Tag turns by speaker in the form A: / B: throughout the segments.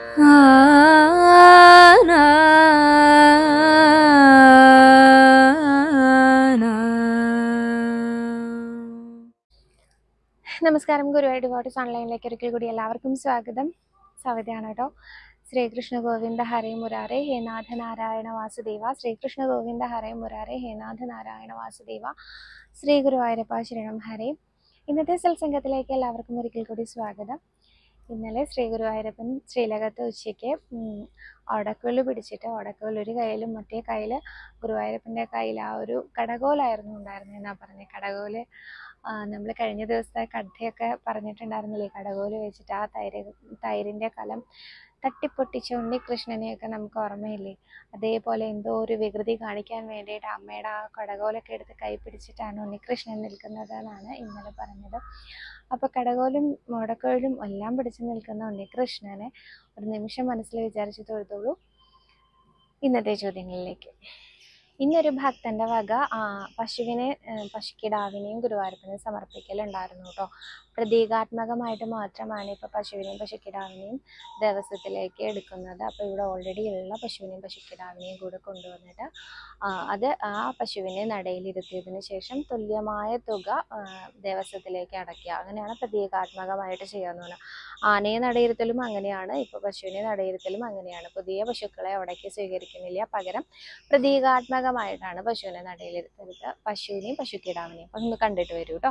A: നമസ്കാരം ഗുരുവായൂർ ഡിവോട്ടീസ് ഓൺലൈനിലേക്ക് ഒരിക്കൽ കൂടി എല്ലാവർക്കും സ്വാഗതം സവിതയാണ് കേട്ടോ ശ്രീകൃഷ്ണ ഗോവിന്ദ ഹരേ മുരാരേ ഹേ നാഥ നാരായണ വാസുദേവ ശ്രീകൃഷ്ണ ഗോവിന്ദ ഹരേ മുരാരേ ഹേ നാഥ നാരായണ വാസുദേവ ശ്രീ ഗുരുവായൂരപ്പ ശരണം ഹരേ ഇന്നത്തെ സത്സംഗത്തിലേക്ക് എല്ലാവർക്കും ഒരിക്കൽ കൂടി സ്വാഗതം ഇന്നലെ ശ്രീ ഗുരുവായൂരപ്പൻ ശ്രീലകത്ത് ഉച്ചയ്ക്ക് ഓടക്കുഴൽ പിടിച്ചിട്ട് ഓടക്കുഴൽ ഒരു കയ്യിലും മറ്റേ കയ്യിൽ ഗുരുവായൂരപ്പൻ്റെ കയ്യിൽ ആ ഒരു കടകോലായിരുന്നു ഉണ്ടായിരുന്നത് എന്നാ പറഞ്ഞത് കടകോല് നമ്മൾ കഴിഞ്ഞ ദിവസത്തെ കഥയൊക്കെ പറഞ്ഞിട്ടുണ്ടായിരുന്നില്ലേ കടകോല് വെച്ചിട്ട് ആ തൈര് തൈരിൻ്റെ കലം തട്ടിപ്പൊട്ടിച്ച ഉണ്ണികൃഷ്ണനെയൊക്കെ നമുക്ക് ഓർമ്മയില്ലേ അതേപോലെ എന്തോ ഒരു വികൃതി കാണിക്കാൻ വേണ്ടിയിട്ട് അമ്മയുടെ ആ കടകോലൊക്കെ എടുത്ത് കൈ പിടിച്ചിട്ടാണ് ഉണ്ണികൃഷ്ണൻ നിൽക്കുന്നത് എന്നാണ് ഇന്നലെ പറഞ്ഞത് അപ്പോൾ കടകോലും മുടക്കോലും എല്ലാം പിടിച്ചു നിൽക്കുന്ന ഉണ്ണികൃഷ്ണനെ ഒരു നിമിഷം മനസ്സിൽ വിചാരിച്ച് തൊഴുതോളൂ ഇന്നത്തെ ചോദ്യങ്ങളിലേക്ക് ഇന്നൊരു ഭക്തന്റെ വക ആ, പശുവിനെ ആ, പശുക്കിടാവിനെയും ഗുരുവായൂരപ്പനെ സമർപ്പിക്കലുണ്ടായിരുന്നു കേട്ടോ പ്രതീകാത്മകമായിട്ട് മാത്രമാണ് ഇപ്പോൾ പശുവിനെയും പശുക്കിടാവിനെയും ദേവസ്വത്തിലേക്ക് എടുക്കുന്നത് അപ്പോൾ ഇവിടെ ഓൾറെഡി ഉള്ള പശുവിനെയും പശുക്കിടാവിനെയും കൂടെ കൊണ്ടുവന്നിട്ട് ആ, അത് ആ പശുവിനെ നടയിലിരുത്തിയതിന് ശേഷം തുല്യമായ തുക ആ, ദേവസ്വത്തിലേക്ക് അടയ്ക്കുക അങ്ങനെയാണ് പ്രതീകാത്മകമായിട്ട് ചെയ്യാന്ന് പറഞ്ഞാൽ ആനയെ നടയിരുത്തലും അങ്ങനെയാണ് ഇപ്പോൾ പശുവിനെ നടയിരുത്തലും അങ്ങനെയാണ് പുതിയ പശുക്കളെ അവിടേക്ക് സ്വീകരിക്കുന്നില്ല പകരം പ്രതീകാത്മകമായിട്ടാണ് പശുവിനെ നടയിലിരുത്തരുത് പശുവിനെയും പശുക്കിടാവിനെയും അപ്പം ഒന്ന് കണ്ടിട്ട് വരൂ കേട്ടോ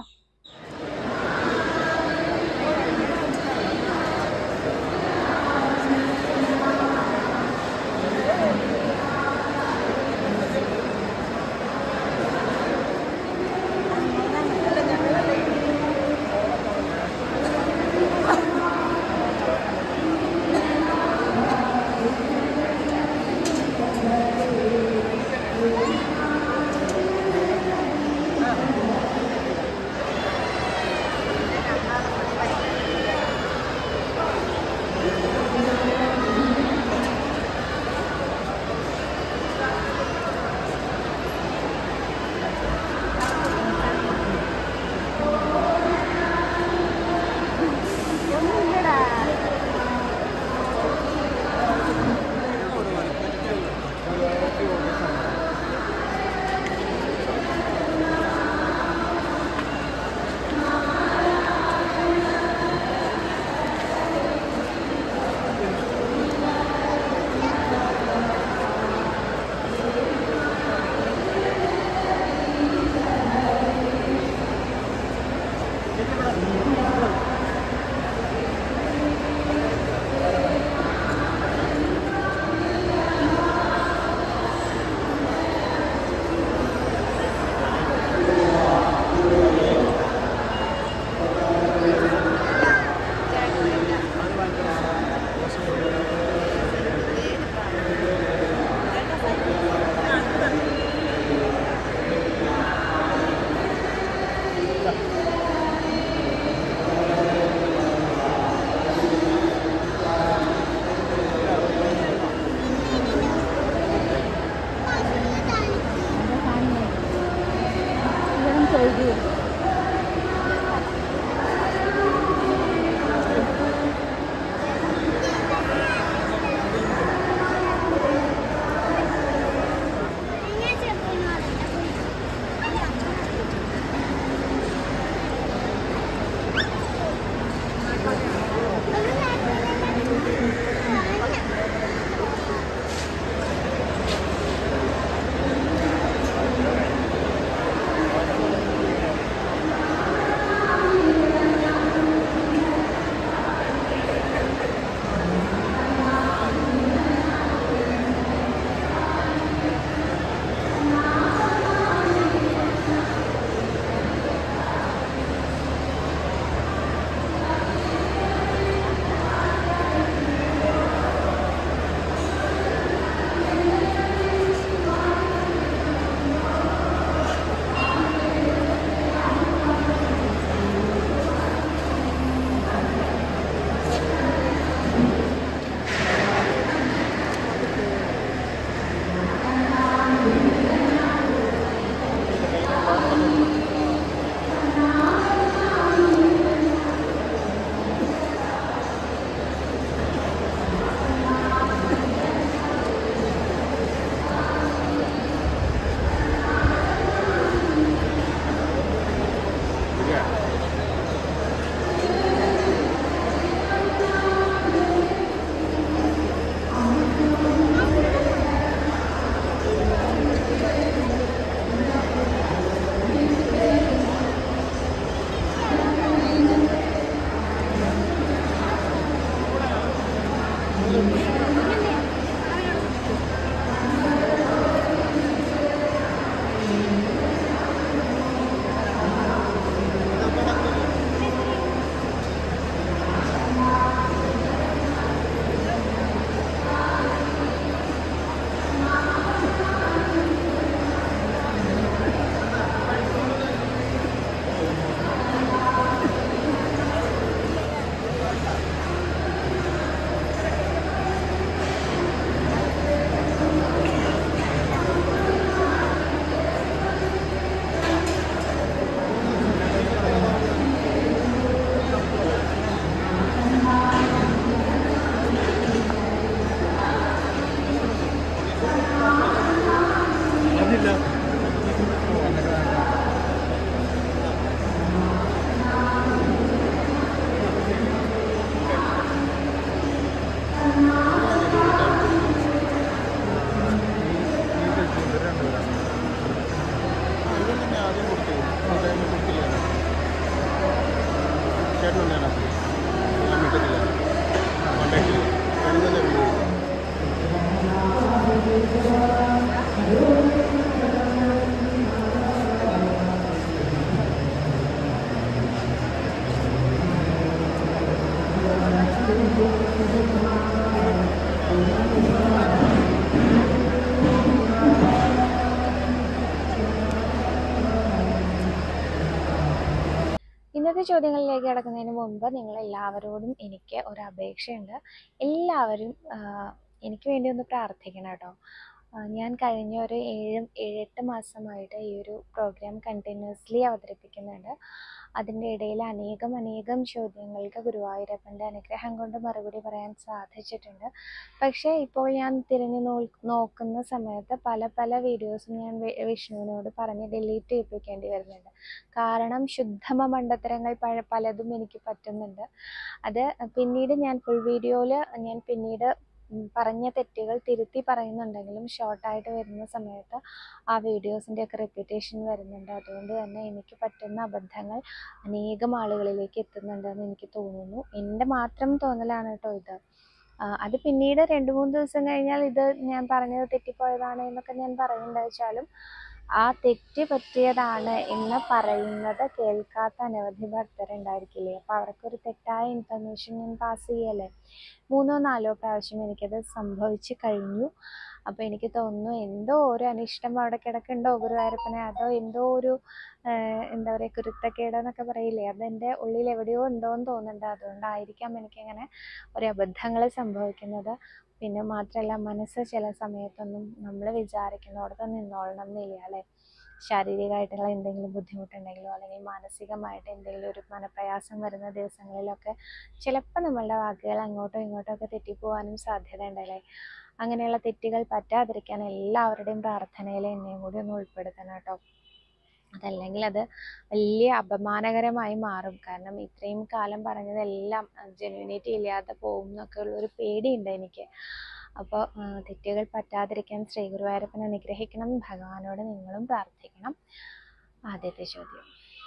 A: ഇന്നത്തെ ചോദ്യങ്ങളിലേക്ക് കിടക്കുന്നതിന് മുമ്പ് നിങ്ങൾ എല്ലാവരോടും എനിക്ക് ഒരു അപേക്ഷയുണ്ട് എല്ലാവരും ആ, എനിക്ക് വേണ്ടി ഒന്ന് പ്രാർത്ഥിക്കണം കേട്ടോ ആ, ഞാൻ കഴിഞ്ഞ ഒരു ഏഴ് ഏഴെട്ട് മാസമായിട്ട് ഈ ഒരു പ്രോഗ്രാം കണ്ടിന്യൂസ്ലി അവതരിപ്പിക്കുന്നുണ്ട് അതിൻ്റെ ഇടയിൽ അനേകം അനേകം ചോദ്യങ്ങൾക്ക് ഗുരുവായൂരപ്പൻ്റെ അനുഗ്രഹം കൊണ്ട് മറുപടി പറയാൻ സാധിച്ചിട്ടുണ്ട് പക്ഷേ ഇപ്പോൾ ഞാൻ തിരിഞ്ഞു നോ നോക്കുന്ന സമയത്ത് പല പല വീഡിയോസും ഞാൻ വി- വിഷ്ണുവിനോട് പറഞ്ഞ് ഡിലീറ്റ് ചെയ്യിപ്പിക്കേണ്ടി വരുന്നുണ്ട് കാരണം ശുദ്ധമ മണ്ടത്തരങ്ങൾ പഴ പലതും എനിക്ക് പറ്റുന്നുണ്ട് അത് പിന്നീട് ഞാൻ ഫുൾ വീഡിയോയിൽ ഞാൻ പിന്നീട് ഉം പറഞ്ഞ തെറ്റുകൾ തിരുത്തി പറയുന്നുണ്ടെങ്കിലും ഷോർട്ടായിട്ട് വരുന്ന സമയത്ത് ആ വീഡിയോസിൻ്റെ ഒക്കെ റെപ്യൂട്ടേഷൻ വരുന്നുണ്ട് അതുകൊണ്ട് തന്നെ എനിക്ക് പറ്റുന്ന അബദ്ധങ്ങൾ അനേകം ആളുകളിലേക്ക് എത്തുന്നുണ്ടെന്ന് എനിക്ക് തോന്നുന്നു എൻ്റെ മാത്രം തോന്നലാണ് കേട്ടോ ഇത് ആ, അത് പിന്നീട് രണ്ട് മൂന്ന് ദിവസം കഴിഞ്ഞാൽ ഇത് ഞാൻ പറഞ്ഞത് തെറ്റിപ്പോയതാണ് എന്നൊക്കെ ഞാൻ പറയുന്നുണ്ടാച്ചാലും ആ തെറ്റ് പറ്റിയതാണ് എന്ന് പറയുന്നത് കേൾക്കാത്ത അനവധി ഭക്തരുണ്ടായിരിക്കില്ലേ അപ്പോൾ അവർക്കൊരു തെറ്റായ ഇൻഫർമേഷൻ ഞാൻ പാസ് ചെയ്യല്ലേ മൂന്നോ നാലോ പ്രാവശ്യം എനിക്കത് സംഭവിച്ചു കഴിഞ്ഞു അപ്പോൾ എനിക്ക് തോന്നുന്നു എന്തോ ഒരു അനിഷ്ടം അവിടെ കിടക്കുന്നുണ്ടോ ഗുരുവായൂരപ്പനെ അതോ എന്തോ ഒരു ആഹ് എന്താ പറയുക കുരുത്തക്കേടെന്നൊക്കെ പറയില്ലേ അതെൻ്റെ ഉള്ളിൽ എവിടെയോ ഉണ്ടോയെന്ന് തോന്നുന്നുണ്ട് അതുകൊണ്ടായിരിക്കാം എനിക്കിങ്ങനെ ഒരു അബദ്ധങ്ങൾ സംഭവിക്കുന്നത് പിന്നെ മാത്രമല്ല മനസ്സ് ചില സമയത്തൊന്നും നമ്മൾ വിചാരിക്കുന്നിടത്ത് നിന്നോളണം എന്നില്ല അല്ലേ ശാരീരികമായിട്ടുള്ള എന്തെങ്കിലും ബുദ്ധിമുട്ടുണ്ടെങ്കിലോ അല്ലെങ്കിൽ മാനസികമായിട്ട് എന്തെങ്കിലും ഒരു മനപ്രയാസം വരുന്ന ദിവസങ്ങളിലൊക്കെ ചിലപ്പോൾ നമ്മളുടെ വാക്കുകൾ അങ്ങോട്ടോ ഇങ്ങോട്ടോ ഒക്കെ തെറ്റിപ്പോവാനും സാധ്യതയുണ്ടല്ലേ അങ്ങനെയുള്ള തെറ്റുകൾ പറ്റാതിരിക്കാൻ എല്ലാവരുടെയും പ്രാർത്ഥനയിൽ എന്നെയും കൂടി ഒന്ന് ഉൾപ്പെടുത്തണം കേട്ടോ അതല്ലെങ്കിൽ അത് വലിയ അപമാനകരമായി മാറും കാരണം ഇത്രയും കാലം പറഞ്ഞതെല്ലാം ജെന്യൂനിറ്റി ഇല്ലാതെ പോകും എന്നൊക്കെ ഉള്ളൊരു പേടിയുണ്ട് എനിക്ക് അപ്പോൾ തെറ്റുകൾ പറ്റാതിരിക്കാൻ ശ്രീ ഗുരുവായൂരപ്പൻ അനുഗ്രഹിക്കണം ഭഗവാനോട് നിങ്ങളും പ്രാർത്ഥിക്കണം ആദ്യത്തെ ചോദ്യം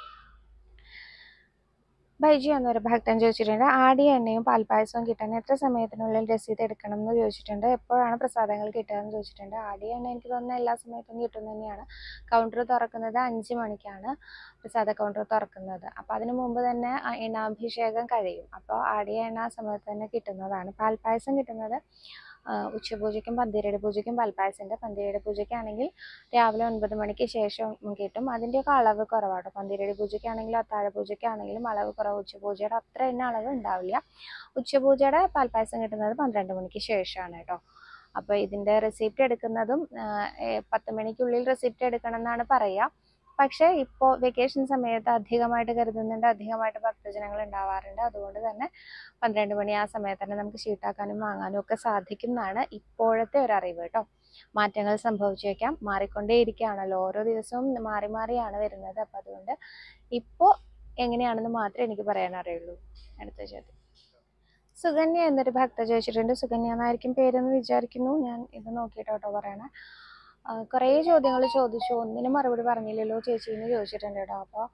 A: ബൈജു എന്നൊരു ഭക്തൻ ചോദിച്ചിട്ടുണ്ട് ആടിയ എണ്ണയും പാൽപ്പായസവും കിട്ടാൻ എത്ര സമയത്തിനുള്ളിൽ രസീത് എടുക്കണം എന്ന് ചോദിച്ചിട്ടുണ്ട് എപ്പോഴാണ് പ്രസാദങ്ങൾ കിട്ടുക എന്ന് ചോദിച്ചിട്ടുണ്ട് ആടിയ എണ്ണ എനിക്ക് തോന്നുന്നു എല്ലാ സമയത്തും കിട്ടും തന്നെയാണ് കൗണ്ടർ തുറക്കുന്നത് അഞ്ച് മണിക്കാണ് പ്രസാദ കൗണ്ടർ തുറക്കുന്നത് അപ്പോൾ അതിന് മുമ്പ് തന്നെ ആ എണ്ണാഭിഷേകം കഴിയും അപ്പോൾ ആടിയ എണ്ണ ആ സമയത്ത് തന്നെ കിട്ടുന്നതാണ് പാൽപ്പായസം കിട്ടുന്നത് ആ, ഉച്ചപൂജയ്ക്കും പന്തിരയുടെ പൂജയ്ക്കും പാൽപ്പായസമുണ്ട് പന്തിരയുടെ പൂജയ്ക്കാണെങ്കിൽ രാവിലെ ഒൻപത് മണിക്ക് ശേഷം കിട്ടും അതിൻ്റെയൊക്കെ അളവ് കുറവാട്ടോ പന്തിരയുടെ പൂജയ്ക്കാണെങ്കിലും അത്താഴ പൂജയ്ക്കാണെങ്കിലും അളവ് കുറവ് ഉച്ചപൂജയുടെ അത്ര തന്നെ അളവ് ഉണ്ടാവില്ല ഉച്ചപൂജയുടെ പാൽപ്പായസം കിട്ടുന്നത് പന്ത്രണ്ട് മണിക്ക് ശേഷമാണ് കേട്ടോ അപ്പോൾ ഇതിൻ്റെ റെസിപ്റ്റ് എടുക്കുന്നതും ആ, ഏ, പത്ത് മണിക്കുള്ളിൽ റെസിപ്റ്റ് എടുക്കണം എന്നാണ് പറയുക പക്ഷേ ഇപ്പോൾ വെക്കേഷൻ സമയത്ത് അധികമായിട്ട് കരുതുന്നുണ്ട് അധികമായിട്ട് ഭക്തജനങ്ങൾ ഉണ്ടാവാറുണ്ട് അതുകൊണ്ട് തന്നെ പന്ത്രണ്ട് മണി ആ സമയത്ത് തന്നെ നമുക്ക് ഷീട്ടാക്കാനും വാങ്ങാനും ഒക്കെ സാധിക്കും എന്നാണ് ഇപ്പോഴത്തെ ഒരു അറിവ് കേട്ടോ മാറ്റങ്ങൾ സംഭവിച്ചേക്കാം മാറിക്കൊണ്ടേയിരിക്കുകയാണല്ലോ ഓരോ ദിവസവും മാറി മാറിയാണ് വരുന്നത് അപ്പം അതുകൊണ്ട് ഇപ്പോൾ എങ്ങനെയാണെന്ന് മാത്രമേ എനിക്ക് പറയാൻ അറിയുള്ളൂ അടുത്ത ചോദ്യം സുകന്യ എന്നൊരു ഭക്ത ചോദിച്ചിട്ടുണ്ട് സുകന്യ എന്നായിരിക്കും പേരെന്ന് വിചാരിക്കുന്നു ഞാൻ ഇത് നോക്കിയിട്ടോ പറയണേ ആ, കുറേ ചോദ്യങ്ങൾ ചോദിച്ചു ഒന്നിനും മറുപടി പറഞ്ഞില്ലല്ലോ ചേച്ചി എന്ന് ചോദിച്ചിട്ടുണ്ട് കേട്ടോ അപ്പോൾ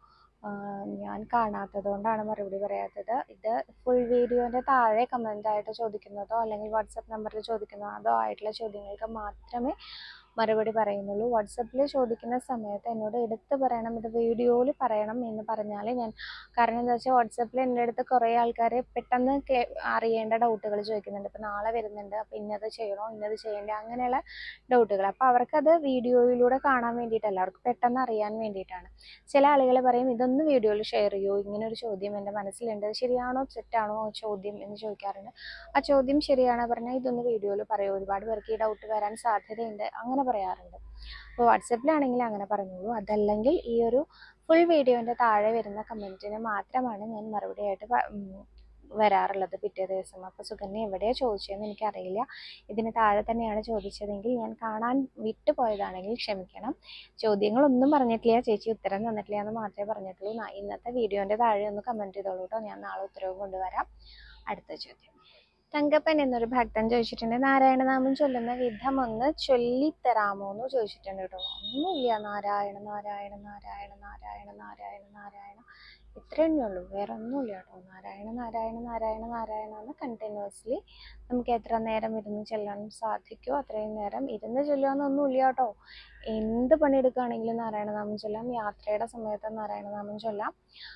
A: ഞാൻ കാണാത്തത് കൊണ്ടാണ് മറുപടി പറയാത്തത് ഇത് ഫുൾ വീഡിയോൻ്റെ താഴെ കമൻ്റ് ആയിട്ട് ചോദിക്കുന്നതോ അല്ലെങ്കിൽ വാട്സപ്പ് നമ്പറിൽ ചോദിക്കുന്നതോ ആയിട്ടുള്ള ചോദ്യങ്ങൾക്ക് മാത്രമേ മറുപടി പറയുന്നുള്ളൂ വാട്സപ്പിൽ ചോദിക്കുന്ന സമയത്ത് എന്നോട് എടുത്ത് പറയണം ഇത് വീഡിയോയിൽ പറയണം എന്ന് പറഞ്ഞാൽ ഞാൻ കാരണം എന്താ വെച്ചാൽ വാട്സപ്പിൽ എൻ്റെ അടുത്ത് കുറേ ആൾക്കാർ പെട്ടെന്ന് കേ അറിയേണ്ട ഡൗട്ടുകൾ ചോദിക്കുന്നുണ്ട് ഇപ്പോൾ നാളെ വരുന്നുണ്ട് അപ്പോൾ ഇന്നത് ചെയ്യണോ ഇന്നത് ചെയ്യണ്ടേ അങ്ങനെയുള്ള ഡൗട്ടുകൾ അപ്പോൾ അവർക്കത് വീഡിയോയിലൂടെ കാണാൻ വേണ്ടിയിട്ടല്ല അവർക്ക് പെട്ടെന്ന് അറിയാൻ വേണ്ടിയിട്ടാണ് ചില ആളുകൾ പറയും ഇതൊന്ന് വീഡിയോയിൽ ഷെയർ ചെയ്യൂ ഇങ്ങനെ ഒരു ചോദ്യം എൻ്റെ മനസ്സിലുണ്ട് അത് ശരിയാണോ തെറ്റാണോ ചോദ്യം എന്ന് ചോദിക്കാറുണ്ട് ആ ചോദ്യം ശരിയാണ് പറഞ്ഞാൽ ഇതൊന്ന് വീഡിയോയിൽ പറയൂ ഒരുപാട് പേർക്ക് ഈ ഡൗട്ട് വരാൻ സാധ്യതയുണ്ട് അങ്ങനെ പറയാറുണ്ട് അപ്പോൾ വാട്സപ്പിലാണെങ്കിൽ അങ്ങനെ പറഞ്ഞോളൂ അതല്ലെങ്കിൽ ഈ ഒരു ഫുൾ വീഡിയോൻ്റെ താഴെ വരുന്ന കമൻറ്റിന് മാത്രമാണ് ഞാൻ മറുപടിയായിട്ട് പ- ഉം, വരാറുള്ളത് പിറ്റേ ദിവസം അപ്പോൾ സുകന്യ എവിടെയാണ് ചോദിച്ചതെന്ന് എനിക്കറിയില്ല ഇതിന് താഴെ തന്നെയാണ് ചോദിച്ചതെങ്കിൽ ഞാൻ കാണാൻ വിട്ടുപോയതാണെങ്കിൽ ക്ഷമിക്കണം ചോദ്യങ്ങളൊന്നും പറഞ്ഞിട്ടില്ല ചേച്ചി ഉത്തരം തന്നിട്ടില്ല എന്ന് മാത്രമേ പറഞ്ഞിട്ടുള്ളൂ നാ- ഇന്നത്തെ വീഡിയോൻ്റെ താഴെ ഒന്ന് കമൻറ്റ് ചെയ്തോളൂ കേട്ടോ ഞാൻ നാളെ ഉത്തരവ് കൊണ്ടുവരാം അടുത്ത ചോദ്യം തങ്കപ്പൻ എന്നൊരു ഭക്തൻ ചോദിച്ചിട്ടുണ്ട് നാരായണനാമം ചൊല്ലുന്ന വിധം ഒന്ന് ചൊല്ലിത്തരാമോ എന്ന് ചോദിച്ചിട്ടുണ്ട് കേട്ടോ ഒന്നുമില്ല നാരായണ നാരായണ നാരായണ നാരായണ നാരായണ നാരായണ ഇത്രേ ഉള്ളൂ വേറെ ഒന്നുമില്ല കേട്ടോ നാരായണ നാരായണ നാരായണ നാരായണ എന്ന് കണ്ടിന്യൂസ്ലി നമുക്ക് എത്ര നേരം ഇരുന്ന് ചെല്ലാൻ സാധിക്കുമോ അത്രയും നേരം ഇരുന്ന് ചൊല്ലുകയെന്നൊന്നുമില്ല കേട്ടോ എന്ത് പണിയെടുക്കുകയാണെങ്കിലും നാരായണനാമം ചൊല്ലാം യാത്രയുടെ സമയത്ത് നാരായണനാമം ചൊല്ലാം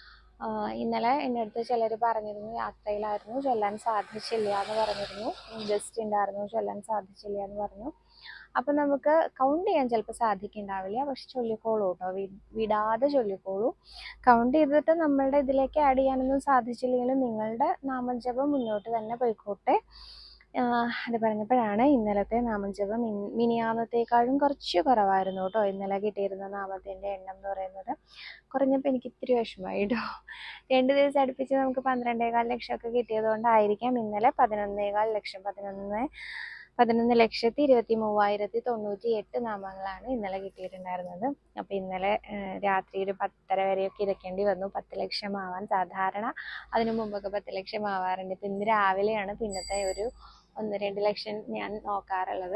A: ആഹ് ഇന്നലെ എൻ്റെ അടുത്ത് ചിലർ പറഞ്ഞിരുന്നു യാത്രയിലായിരുന്നു ചൊല്ലാൻ സാധിച്ചില്ല എന്ന് പറഞ്ഞിരുന്നു ഗസ്റ്റ് ഉണ്ടായിരുന്നു ചൊല്ലാൻ സാധിച്ചില്ല എന്ന് പറഞ്ഞു അപ്പം നമുക്ക് കൗണ്ട് ചെയ്യാൻ ചിലപ്പോൾ സാധിക്കുന്നുണ്ടാവില്ല പക്ഷെ ചൊല്ലിക്കോളൂ കേട്ടോ വി- വിടാതെ ചൊല്ലിക്കോളൂ കൗണ്ട് ചെയ്തിട്ട് നമ്മളുടെ ഇതിലേക്ക് ആഡ് ചെയ്യാനൊന്നും സാധിച്ചില്ലെങ്കിലും നിങ്ങളുടെ നാമജപം മുന്നോട്ട് തന്നെ പോയിക്കോട്ടെ ആഹ് അത് പറഞ്ഞപ്പോഴാണ് ഇന്നലത്തെ നാമജപം ഇൻ- മിനിയാന്നത്തേക്കാളും കുറച്ച് കുറവായിരുന്നു കേട്ടോ ഇന്നലെ കിട്ടിയിരുന്ന നാമത്തിൻ്റെ എണ്ണം എന്ന് പറയുന്നത് കുറഞ്ഞപ്പോൾ എനിക്ക് ഇത്തിരി വിഷമമായി കേട്ടോ രണ്ട് ദിവസം അടുപ്പിച്ച് നമുക്ക് പന്ത്രണ്ടേകാൽ ലക്ഷമൊക്കെ കിട്ടിയത് കൊണ്ടായിരിക്കാം ഇന്നലെ പതിനൊന്നേകാൽ ലക്ഷം പതിനൊന്ന് പതിനൊന്ന് ലക്ഷത്തി ഇരുപത്തി മൂവായിരത്തി തൊണ്ണൂറ്റി എട്ട് നാമങ്ങളാണ് ഇന്നലെ കിട്ടിയിട്ടുണ്ടായിരുന്നത് അപ്പോൾ ഇന്നലെ ഏഹ്, രാത്രി ഒരു പത്തര വരെയൊക്കെ ഇരിക്കേണ്ടി വന്നു പത്ത് ലക്ഷം ആവാൻ സാധാരണ അതിനു മുമ്പൊക്കെ പത്ത് ലക്ഷം ആവാറുണ്ട് ഇപ്പം ഇന്ന് രാവിലെയാണ് പിന്നത്തെ ഒരു ഒന്ന് രണ്ട് ലക്ഷം ഞാൻ നോക്കാറുള്ളത്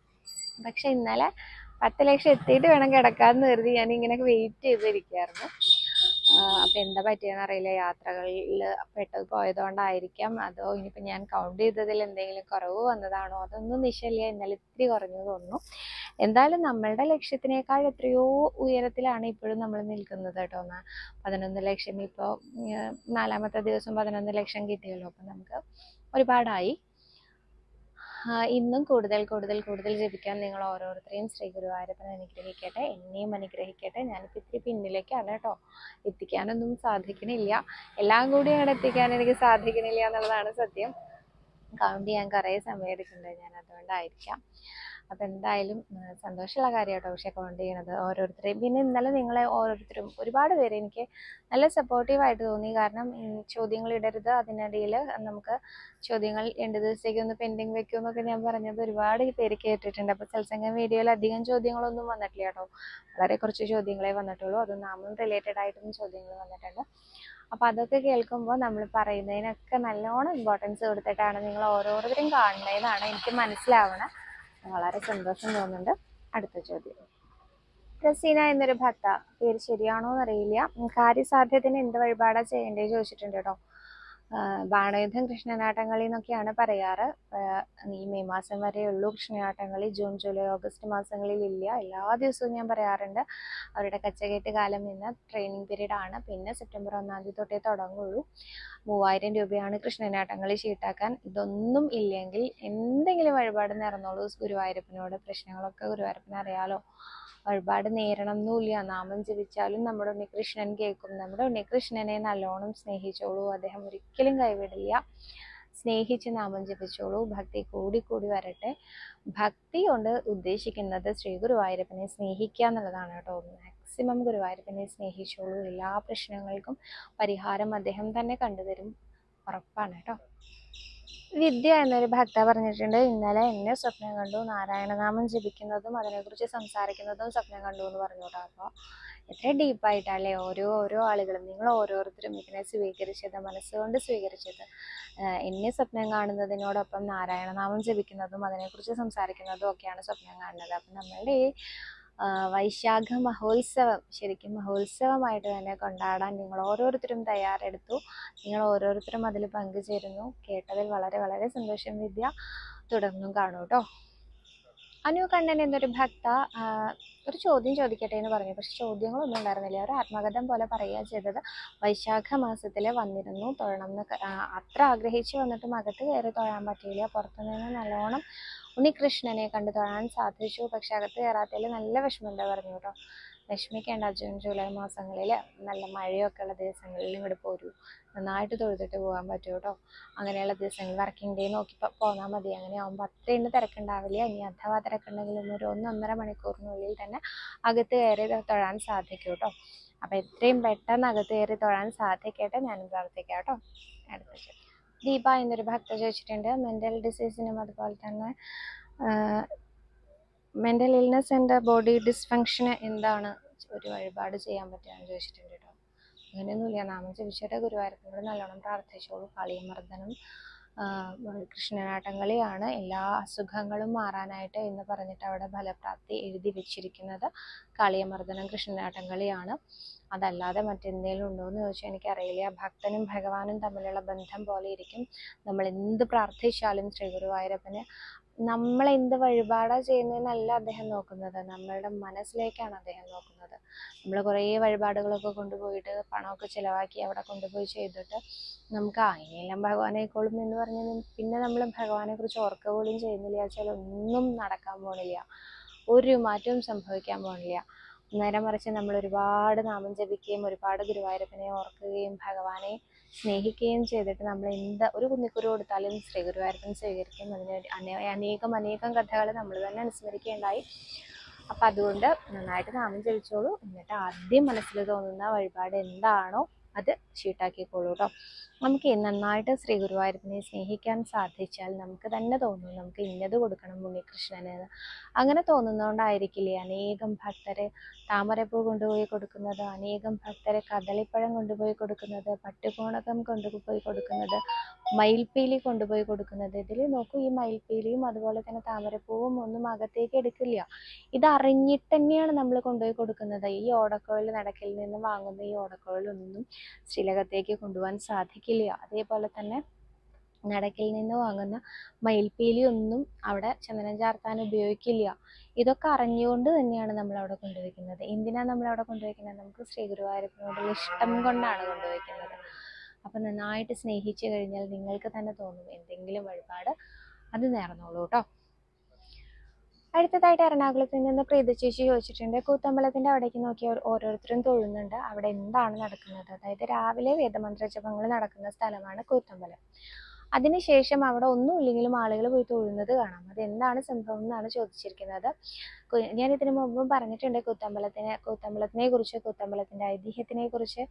A: പക്ഷെ ഇന്നലെ പത്ത് ലക്ഷം എത്തിയിട്ട് വേണം കിടക്കാമെന്ന് കരുതി ഞാൻ ഇങ്ങനെ വെയിറ്റ് ചെയ്തിരിക്കുകയായിരുന്നു അപ്പം എന്താ പറ്റിയെന്ന് അറിയില്ല യാത്രകളിൽ പെട്ടത് പോയതുകൊണ്ടായിരിക്കാം അതോ ഇനിയിപ്പോൾ ഞാൻ കൗണ്ട് ചെയ്തതിൽ എന്തെങ്കിലും കുറവ് വന്നതാണോ അതൊന്നും നിശ്ചയില്ല ഇന്നലെ ഇത്തിരി കുറഞ്ഞു തോന്നുന്നു എന്തായാലും നമ്മളുടെ ലക്ഷ്യത്തിനേക്കാൾ എത്രയോ ഉയരത്തിലാണ് ഇപ്പോഴും നമ്മൾ നിൽക്കുന്നത് കേട്ടോ എന്നാ പതിനൊന്ന് ലക്ഷം ഇപ്പോൾ നാലാമത്തെ ദിവസം പതിനൊന്ന് ലക്ഷം കിട്ടിയല്ലോ അപ്പം നമുക്ക് ഒരുപാടായി ആ, ഇന്നും കൂടുതൽ കൂടുതൽ കൂടുതൽ ജപിക്കാൻ നിങ്ങൾ ഓരോരുത്തരെയും ശ്രീ ഗുരുവായൂരപ്പൻ അനുഗ്രഹിക്കട്ടെ എന്നെയും അനുഗ്രഹിക്കട്ടെ ഞാനിപ്പോൾ ഇത്തിരി പിന്നിലേക്കാണ് കേട്ടോ എത്തിക്കാനൊന്നും സാധിക്കണില്ല എല്ലാം കൂടി അവിടെ എത്തിക്കാൻ എനിക്ക് സാധിക്കണില്ല എന്നുള്ളതാണ് സത്യം കൗണ്ട് ചെയ്യാൻ കുറേ സമയം എടുക്കുന്നുണ്ട് ഞാൻ അതുകൊണ്ടായിരിക്കാം അപ്പം എന്തായാലും ഉം, സന്തോഷമുള്ള കാര്യം കേട്ടോ പക്ഷേ കൗണ്ട് ചെയ്യണത് ഓരോരുത്തരെയും പിന്നെ ഇന്നലെ നിങ്ങളെ ഓരോരുത്തരും ഒരുപാട് പേര് എനിക്ക് നല്ല സപ്പോർട്ടീവായിട്ട് തോന്നി കാരണം ഉം, ചോദ്യങ്ങൾ ഇടരുത് അതിനിടയിൽ നമുക്ക് ചോദ്യങ്ങൾ രണ്ട് ദിവസത്തേക്ക് ഒന്ന് പെൻഡിങ് വെക്കുമെന്നൊക്കെ ഞാൻ പറഞ്ഞത് ഒരുപാട് പേര് കേട്ടിട്ടുണ്ട് അപ്പോൾ സത്സംഗം വീഡിയോയിൽ അധികം ചോദ്യങ്ങളൊന്നും വന്നിട്ടില്ല കേട്ടോ വളരെ കുറച്ച് ചോദ്യങ്ങളെ വന്നിട്ടുള്ളൂ അത് നാമം റിലേറ്റഡ് ആയിട്ടും ചോദ്യങ്ങൾ വന്നിട്ടുണ്ട് അപ്പോൾ അതൊക്കെ കേൾക്കുമ്പോൾ നമ്മൾ പറയുന്നതിനൊക്കെ നല്ലോണം ഇമ്പോർട്ടൻസ് കൊടുത്തിട്ടാണ് നിങ്ങൾ ഓരോരുത്തരും കാണുന്നതെന്നാണ് എനിക്ക് മനസ്സിലാവണ വളരെ സന്തോഷം തോന്നുന്നുണ്ട് അടുത്ത ചോദ്യം റസീന എന്നൊരു ഭക്ത പേര് ശരിയാണോ എന്നറിയില്ല ഉം, കാര്യസാധ്യത്തിന് എന്ത് വഴിപാടാ ചെയ്യേണ്ടത് ചോദിച്ചിട്ടുണ്ട് കേട്ടോ ആഹ് ബാണയുദ്ധം കൃഷ്ണനാട്ടംകളി എന്നൊക്കെയാണ് പറയാറ് ആഹ് ഈ മെയ് മാസം വരെ ഉള്ളൂ കൃഷ്ണനാട്ടംകളി ജൂൺ ജൂലൈ ഓഗസ്റ്റ് മാസങ്ങളിൽ ഇല്ല എല്ലാ ദിവസവും ഞാൻ പറയാറുണ്ട് അവരുടെ കച്ചകെട്ട് കാലം ഇന്ന് ട്രെയിനിങ് പീരീഡ് ആണ് പിന്നെ സെപ്റ്റംബർ ഒന്നാം തീയതി തൊട്ടേ തുടങ്ങുള്ളൂ മൂവായിരം രൂപയാണ് കൃഷ്ണനാട്ടംകളി ഷീട്ടാക്കാൻ ഇതൊന്നും ഇല്ലെങ്കിൽ എന്തെങ്കിലും വഴിപാട് നേർന്നോളൂ ഗുരുവായൂരപ്പനോട് പ്രശ്നങ്ങളൊക്കെ ഗുരുവായൂരപ്പനെ അറിയാലോ വഴിപാട് നേരണം എന്നില്ല നാമം ജപിച്ചാലും നമ്മുടെ ഉണ്ണികൃഷ്ണൻ കേൾക്കും നമ്മുടെ ഉണ്ണികൃഷ്ണനെ നല്ലോണം സ്നേഹിച്ചോളൂ അദ്ദേഹം ഒരിക്കലും കൈവിടില്ല സ്നേഹിച്ച് നാമം ജപിച്ചോളൂ ഭക്തി കൂടി കൂടി വരട്ടെ ഭക്തി കൊണ്ട് ഉദ്ദേശിക്കുന്നത് ശ്രീ ഗുരുവായൂരപ്പനെ സ്നേഹിക്കുക എന്നുള്ളതാണ് കേട്ടോ മാക്സിമം ഗുരുവായൂരപ്പനെ സ്നേഹിച്ചോളൂ എല്ലാ പ്രശ്നങ്ങൾക്കും പരിഹാരം അദ്ദേഹം തന്നെ കണ്ടുതരും ഉറപ്പാണ് കേട്ടോ വിദ്യ എന്നൊരു ഭക്ത പറഞ്ഞിട്ടുണ്ട് ഇന്നലെ എന്നെ സ്വപ്നം കണ്ടു നാരായണനാമം ജപിക്കുന്നതും അതിനെക്കുറിച്ച് സംസാരിക്കുന്നതും സ്വപ്നം കണ്ടു എന്ന് പറഞ്ഞു കേട്ടോ അപ്പോൾ എത്ര ഡീപ്പായിട്ടല്ലേ ഓരോ ഓരോ ആളുകളും നിങ്ങൾ ഓരോരുത്തരും ഇതിനെ സ്വീകരിച്ചത് മനസ്സുകൊണ്ട് സ്വീകരിച്ചത് ആഹ് എന്നെ സ്വപ്നം കാണുന്നതിനോടൊപ്പം നാരായണനാമം ജപിക്കുന്നതും അതിനെക്കുറിച്ച് സംസാരിക്കുന്നതും ഒക്കെയാണ് സ്വപ്നം കാണുന്നത് അപ്പം നമ്മളുടെ ഈ ആ, വൈശാഖ മഹോത്സവം ശരിക്കും മഹോത്സവമായിട്ട് തന്നെ കൊണ്ടാടാൻ നിങ്ങൾ ഓരോരുത്തരും തയ്യാറെടുത്തു നിങ്ങൾ ഓരോരുത്തരും അതിൽ പങ്കുചേരുന്നു കേട്ടതിൽ വളരെ വളരെ സന്തോഷം വിദ്യ തുടർന്നും കാണൂ കേട്ടോ അനു കണ്ണൻ എന്നൊരു ഭക്ത ആ, ഒരു ചോദ്യം ചോദിക്കട്ടെ എന്ന് പറഞ്ഞു പക്ഷെ ചോദ്യങ്ങളൊന്നും ഉണ്ടായിരുന്നില്ല ഒരു ആത്മകഥം പോലെ പറയുക ചെയ്തത് വൈശാഖ മാസത്തിൽ വന്നിരുന്നു തൊഴണം എന്ന് ക- ആ, അത്ര ആഗ്രഹിച്ചു വന്നിട്ടും അകത്ത് കയറി തൊഴാൻ പറ്റിയില്ല പുറത്തുനിന്ന് നല്ലോണം ഉണ്ണികൃഷ്ണനെ കണ്ടു തൊഴാൻ സാധിച്ചു പക്ഷെ അകത്ത് കയറാത്തതിൽ നല്ല വിഷമമുണ്ട് പറഞ്ഞു കേട്ടോ വിഷമിക്കേണ്ട ജൂൺ ജൂലൈ മാസങ്ങളിൽ നല്ല മഴയൊക്കെ ഉള്ള ദിവസങ്ങളിൽ ഇങ്ങോട്ട് പോരൂ നന്നായിട്ട് തൊഴുതിട്ട് പോകാൻ പറ്റും കേട്ടോ അങ്ങനെയുള്ള ദിവസങ്ങൾ വർക്കിംഗ് ഡേ നോക്കി പോ- പോന്നാൽ മതി അങ്ങനെ ആകുമ്പോൾ അത്രയും തിരക്കുണ്ടാവില്ല ഇനി അഥവാ തിരക്കുണ്ടെങ്കിലും ഒരു ഒന്നൊന്നര മണിക്കൂറിനുള്ളിൽ തന്നെ അകത്ത് കയറി തൊഴാൻ സാധിക്കും കേട്ടോ അപ്പം എത്രയും പെട്ടെന്ന് അകത്ത് കയറി തൊഴാൻ സാധിക്കട്ടെ ഞാനും പ്രാർത്ഥിക്കാം കേട്ടോ അടുത്ത ചോദ്യം. ദീപ എന്നൊരു ഭക്ത ചോദിച്ചിട്ടുണ്ട് മെൻ്റൽ ഡിസീസിനും അതുപോലെ തന്നെ മെൻ്റൽ ഇൽനെസ് ആൻഡ് ബോഡി ഡിസ്ഫങ്ഷന് എന്താണ് ഒരു വഴിപാട് ചെയ്യാൻ പറ്റുകയെന്ന് ചോദിച്ചിട്ടുണ്ട് കേട്ടോ അങ്ങനെയൊന്നുമില്ല നാമം ജപിച്ചിട്ട് ഗുരുവായൂരത്തിനോട് നല്ലോണം പ്രാർത്ഥിച്ചോളൂ കളിയമർദ്ദനം ആ, കൃഷ്ണനാട്ടംകളിയാണ് എല്ലാ അസുഖങ്ങളും മാറാനായിട്ട് എന്ന് പറഞ്ഞിട്ട് അവിടെ ഫലപ്രാപ്തി എഴുതി വെച്ചിരിക്കുന്നത് കാളിയമർദ്ദനം കൃഷ്ണനാട്ടംകളിയാണ് അതല്ലാതെ മറ്റെന്തെങ്കിലും ഉണ്ടോ എന്ന് ചോദിച്ചാൽ എനിക്കറിയില്ല ഭക്തനും ഭഗവാനും തമ്മിലുള്ള ബന്ധം പോലെ ഇരിക്കും നമ്മൾ എന്ത് പ്രാർത്ഥിച്ചാലും ശ്രീ ഗുരുവായൂരപ്പന് നമ്മൾ എന്ത് വഴിപാടാണ് ചെയ്യുന്നതെന്നല്ല അദ്ദേഹം നോക്കുന്നത് നമ്മളുടെ മനസ്സിലേക്കാണ് അദ്ദേഹം നോക്കുന്നത് നമ്മൾ കുറേ വഴിപാടുകളൊക്കെ കൊണ്ടുപോയിട്ട് പണമൊക്കെ ചിലവാക്കി അവിടെ കൊണ്ടുപോയി ചെയ്തിട്ട് നമുക്ക് ആ ഇനിയെല്ലാം ഭഗവാനായിക്കോളും എന്ന് പറഞ്ഞ് നി- പിന്നെ നമ്മൾ ഭഗവാനെ കുറിച്ച് ഓർക്കുക പോലും ചെയ്യുന്നില്ല വെച്ചാൽ ഒന്നും നടക്കാൻ പോണില്ല ഒരു മാറ്റവും സംഭവിക്കാൻ പോണില്ല നേരെ മറിച്ച് നമ്മൾ ഒരുപാട് നാമം ജപിക്കുകയും ഒരുപാട് ഗുരുവായൂരപ്പനെ ഓർക്കുകയും ഭഗവാനെ സ്നേഹിക്കുകയും ചെയ്തിട്ട് നമ്മൾ എന്ത് ഒരു കുന്നിക്കുരു കൊടുത്താലും ശ്രീ ഗുരുവായൂരപ്പൻ സ്വീകരിക്കും അതിന് ഒരു അനേ- അനേകം അനേകം കഥകൾ നമ്മൾ തന്നെ അനുസ്മരിക്കുകയുണ്ടായി അപ്പം അതുകൊണ്ട് നന്നായിട്ട് നാമം ജപിച്ചോളൂ എന്നിട്ട് ആദ്യം മനസ്സിൽ തോന്നുന്ന വഴിപാട് എന്താണോ അത് ഷീട്ടാക്കിക്കോളൂ കേട്ടോ നമുക്ക് നന്നായിട്ട് ശ്രീ ഗുരുവായൂരപ്പനെ സ്നേഹിക്കാൻ സാധിച്ചാൽ നമുക്ക് തന്നെ തോന്നും നമുക്ക് ഇന്നത് കൊടുക്കണം ഉണ്ണികൃഷ്ണന് എന്ന്. അങ്ങനെ തോന്നുന്നതുകൊണ്ടായിരിക്കില്ലേ അനേകം ഭക്തരെ താമരപ്പൂ കൊണ്ടുപോയി കൊടുക്കുന്നത് അനേകം ഭക്തരെ കദളിപ്പഴം കൊണ്ടുപോയി കൊടുക്കുന്നത് പട്ടുകോണകം കൊണ്ടുപോയി കൊടുക്കുന്നത് മയിൽപ്പീലി കൊണ്ടുപോയി കൊടുക്കുന്നത് ഇതിൽ നോക്കൂ ഈ മയിൽപ്പീലിയും അതുപോലെ തന്നെ താമരപ്പൂവും ഒന്നും അകത്തേക്ക് എടുക്കില്ല ഇത് അറിഞ്ഞിട്ട് തന്നെയാണ് നമ്മൾ കൊണ്ടുപോയി കൊടുക്കുന്നത് ഈ ഓടക്കുഴൽ നടക്കിൽ നിന്ന് വാങ്ങുന്ന ഈ ഓടക്കുഴലൊന്നും ശ്രീലകത്തേക്ക് കൊണ്ടുപോകാൻ സാധിക്കില്ല അതേപോലെ തന്നെ നടക്കിൽ നിന്ന് വാങ്ങുന്ന മയിൽപ്പീലി ഒന്നും അവിടെ ചന്ദനം ചാർത്താൻ ഉപയോഗിക്കില്ല ഇതൊക്കെ അറിഞ്ഞുകൊണ്ട് തന്നെയാണ് നമ്മൾ അവിടെ കൊണ്ടുവയ്ക്കുന്നത് എന്തിനാണ് നമ്മൾ അവിടെ കൊണ്ടുവയ്ക്കുന്നത് നമുക്ക് ശ്രീ ഗുരുവായൂരപ്പനോടുള്ള ഇഷ്ടം കൊണ്ടാണ് കൊണ്ടുവയ്ക്കുന്നത് അപ്പം നന്നായിട്ട് സ്നേഹിച്ചു കഴിഞ്ഞാൽ നിങ്ങൾക്ക് തന്നെ തോന്നും എന്തെങ്കിലും വഴിപാട് അത് നേർന്നോളൂ കേട്ടോ അടുത്തതായിട്ട് എറണാകുളത്ത് നിന്ന് പ്രീത ചേച്ചി ചോദിച്ചിട്ടുണ്ട് കൂത്തമ്പലത്തിന്റെ അവിടേക്ക് നോക്കി ഓ- ഓരോരുത്തരും തൊഴുന്നുണ്ട് അവിടെ എന്താണ് നടക്കുന്നത് അതായത് രാവിലെ വേദമന്ത്ര ജപങ്ങൾ നടക്കുന്ന സ്ഥലമാണ് കൂത്തമ്പലം അതിനുശേഷം അവിടെ ഒന്നുമില്ലെങ്കിലും ആളുകൾ പോയി തൊഴുന്നത് കാണാം അത് എന്താണ് സംഭവം എന്നാണ് ചോദിച്ചിരിക്കുന്നത് കു- ഞാൻ ഇതിനു മുമ്പും പറഞ്ഞിട്ടുണ്ട് കൂത്തമ്പലത്തിനെ കൂത്തമ്പലത്തിനെ കുറിച്ച് കൂത്തമ്പലത്തിന്റെ ഐതിഹ്യത്തിനെ കുറിച്ച്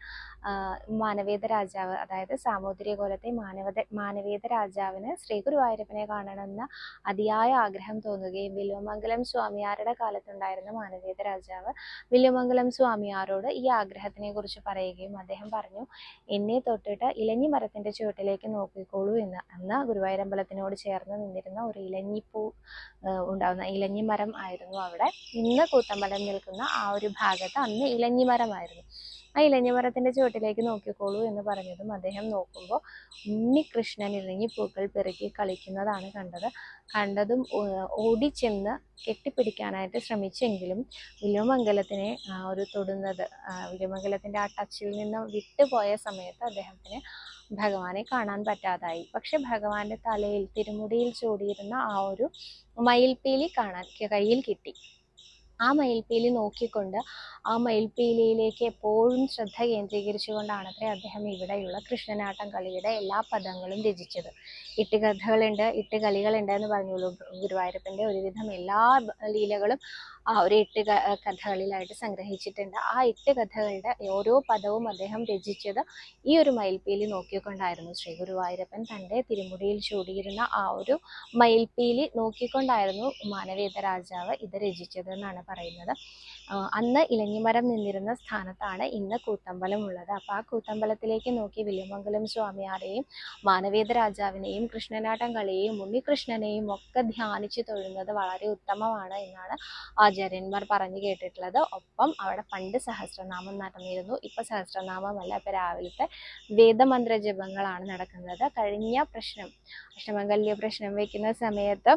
A: മാനവേദ രാജാവ് അതായത് സാമൂതിരി കോലത്തെ മാനവത മാനവേദ രാജാവിന് ശ്രീ ഗുരുവായൂരപ്പനെ കാണണമെന്ന അതിയായ ആഗ്രഹം തോന്നുകയും വില്വമംഗലം സ്വാമിയാരുടെ കാലത്തുണ്ടായിരുന്ന മാനവേദ രാജാവ് വില്വമംഗലം സ്വാമിയാരോട് ഈ ആഗ്രഹത്തിനെ കുറിച്ച് പറയുകയും അദ്ദേഹം പറഞ്ഞു എന്നെ തൊട്ടിട്ട് ഇലഞ്ഞി മരത്തിന്റെ ചുവട്ടിലേക്ക് നോക്കിക്കോളൂ എന്ന് അന്ന് ഗുരുവായൂരമ്പലത്തിനോട് ചേർന്ന് നിന്നിരുന്ന ഒരു ഇലഞ്ഞിപ്പൂ ആ, ഉണ്ടാവുന്ന ഇലഞ്ഞി മരം ആയിരുന്നു അവിടെ ഇന്ന് കൂത്തമ്പലം നിൽക്കുന്ന ആ ഒരു ഭാഗത്ത് അന്ന് ഇലഞ്ഞി മരമായിരുന്നു ആ ഇലഞ്ഞി മരത്തിന്റെ ചുവട്ടിലേക്ക് നോക്കിക്കോളൂ എന്ന് പറഞ്ഞതും അദ്ദേഹം നോക്കുമ്പോൾ ഉണ്ണികൃഷ്ണൻ ഇലഞ്ഞിപ്പൂക്കൾ പെറുക്കി കളിക്കുന്നതാണ് കണ്ടത് കണ്ടതും ഓ- ഓടിച്ചെന്ന് കെട്ടിപ്പിടിക്കാനായിട്ട് ശ്രമിച്ചെങ്കിലും വില്വമംഗലത്തിനെ ആ, ഒരു തൊടുന്നത് ആ, വില്വമംഗലത്തിന്റെ ആ ടച്ചിൽ നിന്ന് വിട്ടുപോയ സമയത്ത് അദ്ദേഹത്തിന് ഭഗവാനെ കാണാൻ പറ്റാതായി പക്ഷെ ഭഗവാന്റെ തലയിൽ തിരുമുടിയിൽ ചൂടിയിരുന്ന ആ ഒരു മയിൽപ്പീലി കാണാൻ കയ്യിൽ കിട്ടി ആ മയിൽപ്പീലി നോക്കിക്കൊണ്ട് ആ മയിൽപ്പീലിയിലേക്ക് എപ്പോഴും ശ്രദ്ധ കേന്ദ്രീകരിച്ചുകൊണ്ടാണ് അത്രേ അദ്ദേഹം ഇവിടെയുള്ള കൃഷ്ണനാട്ടം കളിയുടെ എല്ലാ പദങ്ങളും രചിച്ചത് ഇട്ടുകഥകളുണ്ട് ഇട്ടുകളികളുണ്ട് എന്ന് പറഞ്ഞോളൂ ഗുരുവായൂരപ്പൻ്റെ ഒരുവിധം എല്ലാ ബ- ലീലകളും ആ ഒരു എട്ട് ക- കഥകളിലായിട്ട് സംഗ്രഹിച്ചിട്ടുണ്ട് ആ എട്ട് കഥകളുടെ ഓരോ പദവും അദ്ദേഹം രചിച്ചത് ഈ ഒരു മയിൽപ്പീലി നോക്കിക്കൊണ്ടായിരുന്നു ശ്രീ ഗുരുവായൂരപ്പൻ തൻ്റെ തിരുമുടിയിൽ ചൂടിയിരുന്ന ആ ഒരു മയിൽപ്പീലി നോക്കിക്കൊണ്ടായിരുന്നു മാനവേദ രാജാവ് ഇത് രചിച്ചത് എന്നാണ് പറയുന്നത് ആ, അന്ന് ഇലഞ്ഞിമരം നിന്നിരുന്ന സ്ഥാനത്താണ് ഇന്ന് കൂത്തമ്പലം ഉള്ളത് അപ്പോൾ ആ കൂത്തമ്പലത്തിലേക്ക് നോക്കി വില്യമംഗലം സ്വാമിയാരെയും മാനവേദ രാജാവിനെയും കൃഷ്ണനാട്ടം കളിയെയും ഉണ്ണികൃഷ്ണനെയും ഒക്കെ ധ്യാനിച്ച് തൊഴുന്നത് വളരെ ഉത്തമമാണ് എന്നാണ് ആചാര്യന്മാർ പറഞ്ഞു കേട്ടിട്ടുള്ളത് ഒപ്പം അവിടെ പണ്ട് സഹസ്രനാമം നടന്നിരുന്നു ഇപ്പൊ സഹസ്രനാമമല്ല ഇപ്പൊ രാവിലത്തെ വേദമന്ത്ര ജപങ്ങളാണ് നടക്കുന്നത് കഴിഞ്ഞ പ്രശ്നം അഷ്ടമംഗല്യ പ്രശ്നം വെക്കുന്ന സമയത്ത്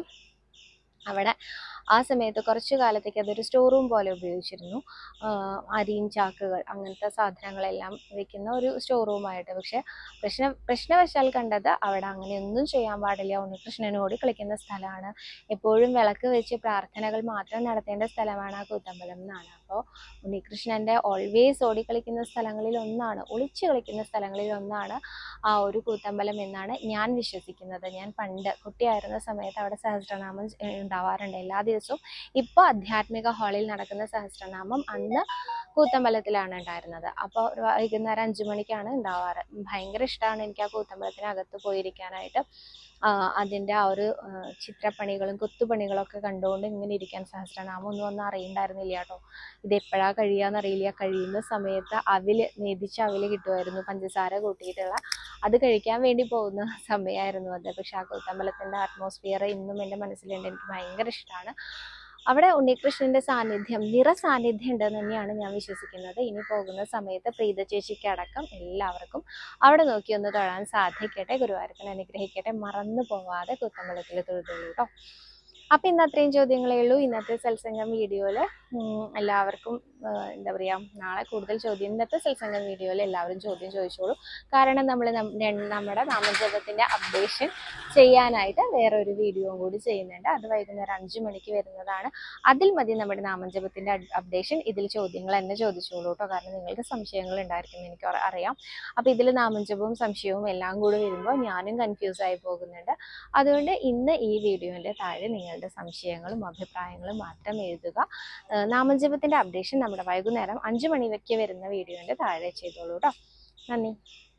A: അവിടെ ആ സമയത്ത് കുറച്ചു കാലത്തേക്ക് അതൊരു സ്റ്റോർ റൂം പോലെ ഉപയോഗിച്ചിരുന്നു ആഹ് അരിയും ചാക്കുകൾ അങ്ങനത്തെ സാധനങ്ങളെല്ലാം വെക്കുന്ന ഒരു സ്റ്റോർ റൂമായിട്ട് പക്ഷെ പ്രശ്ന പ്രശ്നവശാൽ കണ്ടത് അവിടെ അങ്ങനെയൊന്നും ചെയ്യാൻ പാടില്ല ഉണ്ണികൃഷ്ണനോട് കളിക്കുന്ന സ്ഥലമാണ് എപ്പോഴും വിളക്ക് വെച്ച് പ്രാർത്ഥനകൾ മാത്രം നടത്തേണ്ട സ്ഥലമാണ് ആ കൂത്തമ്പലം എന്നാണ് അപ്പോൾ ഉണ്ണികൃഷ്ണൻ്റെ ഓൾവേസ് ഓടിക്കളിക്കുന്ന സ്ഥലങ്ങളിൽ ഒന്നാണ് ഒളിച്ചു കളിക്കുന്ന സ്ഥലങ്ങളിൽ ഒന്നാണ് ആ ഒരു കൂത്തമ്പലം എന്നാണ് ഞാൻ വിശ്വസിക്കുന്നത് ഞാൻ പണ്ട് കുട്ടിയായിരുന്ന സമയത്ത് അവിടെ സഹസ്രനാമം ഏഹ് ഉണ്ടാവാറുണ്ട് എല്ലാ ദിവസവും ഇപ്പോൾ ആധ്യാത്മിക ഹാളിൽ നടക്കുന്ന സഹസ്രനാമം അന്ന് കൂത്തമ്പലത്തിലാണ് ഉണ്ടായിരുന്നത് അപ്പോൾ വൈകുന്നേരം അഞ്ചു മണിക്കാണ് ഉണ്ടാവാറ് ഭയങ്കര ഇഷ്ടമാണ് എനിക്ക് ആ കൂത്തമ്പലത്തിനകത്ത് പോയിരിക്കാനായിട്ട് ആ, അതിൻ്റെ ആ ഒരു ആ, ചിത്രപ്പണികളും കൊത്തുപണികളൊക്കെ കണ്ടുകൊണ്ട് ഇങ്ങനെ ഇരിക്കാൻ സഹസ്രനാമം ഒന്നും ഒന്നും അറിയണ്ടായിരുന്നില്ല കേട്ടോ ഇത് എപ്പോഴാ കഴിയാന്ന് അറിയില്ല കഴിയുന്ന സമയത്ത് അവില് നേതിച്ച അവില് കിട്ടുമായിരുന്നു പഞ്ചസാര കൂട്ടിയിട്ടുള്ള അത് കഴിക്കാൻ വേണ്ടി പോകുന്ന സമയമായിരുന്നു അത് പക്ഷെ ആ കൂത്തമ്പലത്തിൻ്റെ അറ്റ്മോസ്ഫിയർ ഇന്നും എൻ്റെ മനസ്സിലുണ്ട് എനിക്ക് ഭയങ്കര ഇഷ്ടമാണ് അവിടെ ഉണ്ണികൃഷ്ണന്റെ സാന്നിധ്യം നിറ സാന്നിധ്യം ഉണ്ടെന്ന് തന്നെയാണ് ഞാൻ വിശ്വസിക്കുന്നത് ഇനി പോകുന്ന സമയത്ത് പ്രീത ചേച്ചിക്ക് അടക്കം എല്ലാവർക്കും അവിടെ നോക്കി ഒന്ന് തൊഴാൻ സാധിക്കട്ടെ ഗുരുവായൂരപ്പൻ അനുഗ്രഹിക്കട്ടെ മറന്നു പോവാതെ കുത്തമ്പലത്തിൽ തൊഴുതുള്ളൂ കേട്ടോ അപ്പം ഇന്ന് അത്രയും ചോദ്യങ്ങളേ ഉള്ളൂ ഇന്നത്തെ സത്സംഗം വീഡിയോയിൽ എല്ലാവർക്കും ആ, എന്താ പറയുക നാളെ കൂടുതൽ ചോദ്യം ഇന്നത്തെ സത്സംഗം വീഡിയോയിൽ എല്ലാവരും ചോദ്യം ചോദിച്ചോളൂ കാരണം നമ്മൾ നമ്മുടെ നാമജപത്തിൻ്റെ അപ്ഡേഷൻ ചെയ്യാനായിട്ട് വേറെ ഒരു വീഡിയോയും കൂടി ചെയ്യുന്നുണ്ട് അത് വൈകുന്നേരം അഞ്ച് മണിക്ക് വരുന്നതാണ് അതിൽ മതി നമ്മുടെ നാമജപത്തിൻ്റെ അപ്ഡേഷൻ ഇതിൽ ചോദ്യങ്ങൾ തന്നെ ചോദിച്ചോളൂ കേട്ടോ കാരണം നിങ്ങൾക്ക് സംശയങ്ങൾ ഉണ്ടായിരിക്കും എനിക്ക് അറി- അറിയാം അപ്പോൾ ഇതിൽ നാമജപവും സംശയവും എല്ലാം കൂടി വരുമ്പോൾ ഞാനും കൺഫ്യൂസ് ആയി പോകുന്നുണ്ട് അതുകൊണ്ട് ഇന്ന് ഈ വീഡിയോൻ്റെ താഴെ നിങ്ങളുടെ സംശയങ്ങളും അഭിപ്രായങ്ങളും മാത്രം എഴുതുക ഏഹ് നാമജപത്തിൻ്റെ അപ്ഡേഷൻ നമ്മുടെ വൈകുന്നേരം അഞ്ച് മണിക്ക് വരുന്ന വീഡിയോൻ്റെ താഴെ ചെയ്തോളൂ കേട്ടോ നന്ദി